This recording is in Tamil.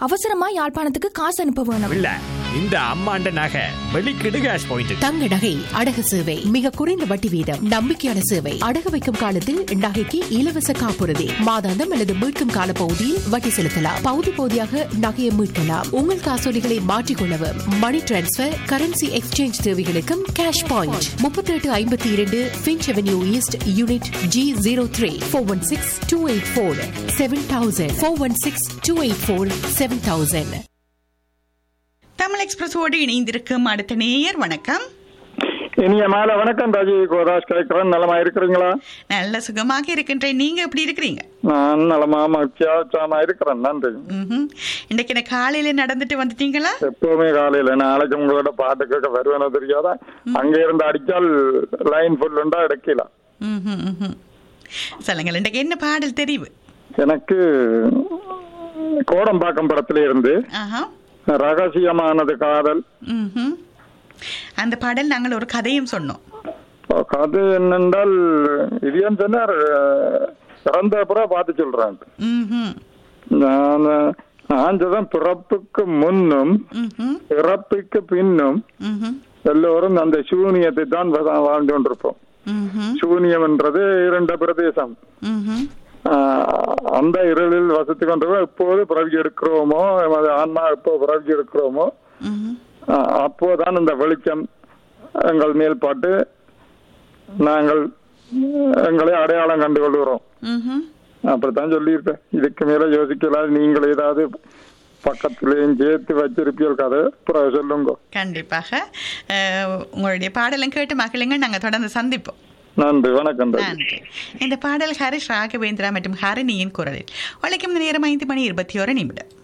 அவசரமா யாழ்ப்பாணத்துக்கு காசு அனுப்ப வேணும் இல்ல இந்த அம்மாண்ட நகை வெளிக்கிடு கேஷ் பாயிண்ட் தங்க நகை அடகு சேவை மிக குறைந்த வட்டி வீதம் நம்பிக்கையான சேவை அடகு வைக்கும் காலத்தில் நகைக்கு இலவச காப்புறுதி மாதாந்தம் அல்லது மீட்கும் கால பகுதியில் வட்டி செலுத்தலாம் பகுதி பகுதியாக நகையை மீட்கலாம் உங்கள் காசோலிகளை மாற்றிக்கொள்ளவும் மணி டிரான்ஸ்பர் கரன்சி எக்ஸ்சேஞ்ச் தேவைகளுக்கும் கேஷ் பாயிண்ட் முப்பத்தி எட்டு ஐம்பத்தி இரண்டு Finch avenue east unit G zero three four one six two eight four seven thousand four one six two eight four seven thousand Tamil எக்ஸ்பிரஸோடு இணைந்திருக்கும் அடுத்த நேயர் வணக்கம் இனிய மாலை வணக்கம் ராஜி கோராஜ் கேட்கிறேன் நலமா இருக்கிறீங்களா நல்ல சுகமாக இருக்கின்றேன் நீங்க எப்படி இருக்கிறீங்க நான் நலமா மகிழ்ச்சியா இருக்கிறேன் நன்றி ம்ஹும். இன்னைக்கு என்ன காலையில நடந்துட்டு வந்துட்டீங்களா எப்பவுமே காலையில நாளைக்கு உங்களோட பாட்டு கேட்க வருவேனோ தெரியாதா அங்க இருந்து அடிச்சால் லைன் ஃபுல்லுண்டா எடுக்கலாம் ம்ஹும், ம்ஹும். சொல்லுங்கள் இன்றைக்கு என்ன பாடல் தெரிவு எனக்கு கோடம்பாக்கம் படத்துல இருந்து ஆஹா ரகசியமானது காதல் ம்ஹும். அந்த பாடல் நாங்கள் ஒரு கதையும் சொன்னோம் கதை என்னென்றால் இது ஏன் சொன்னார் இறந்த அப்புறம் பார்த்து சொல்றேன் ம்ஹும். நான் நான் சொல்றேன் பிறப்புக்கு முன்னும் ம்ஹும். இறப்புக்கு பின்னும் ம்ஹும். எல்லோரும் அந்த சூனியத்தை தான் வா- வாழ்ந்து கொண்டிருப்போம் ம்ஹும். சூனியம் என்றது இரண்ட பிரதேசம் ம்ஹும். ஆஹ் அந்த இருளில் வசித்துக் கொண்டிருக்கோம் எப்போது பிறவி எடுக்கிறோமோ எமது ஆன்மா எப்போ பிறவி எடுக்கிறோமோ ம்ஹும். ஆஹ் அப்போதான் இந்த வெளிச்சம் எங்கள் மேல் பாட்டு நாங்கள் எங்களை அடையாளம் கண்டு கொள்கிறோம் ம்ஹும். அப்படித்தான் சொல்லியிருப்பேன் இதுக்கு மேல யோசிக்கலாம் நீங்கள் ஏதாவது பக்கத்துலயும் சேர்த்து வச்சிருப்பீர்கள் கதை அப்புறம் சொல்லுங்க கண்டிப்பாக அஹ், உங்களுடைய பாடலும் கேட்டு மகிழுங்க நாங்கள் தொடர்ந்து சந்திப்போம் நன்றி வணக்கம் ராஜி. நன்றி இந்த பாடல் ஹரிஷ் ராகவேந்திரா மற்றும் ஹரிணியின் குரலில் உழைக்கும் நேரம் ஐந்து மணி இருபத்தி ஒரு நிமிடம்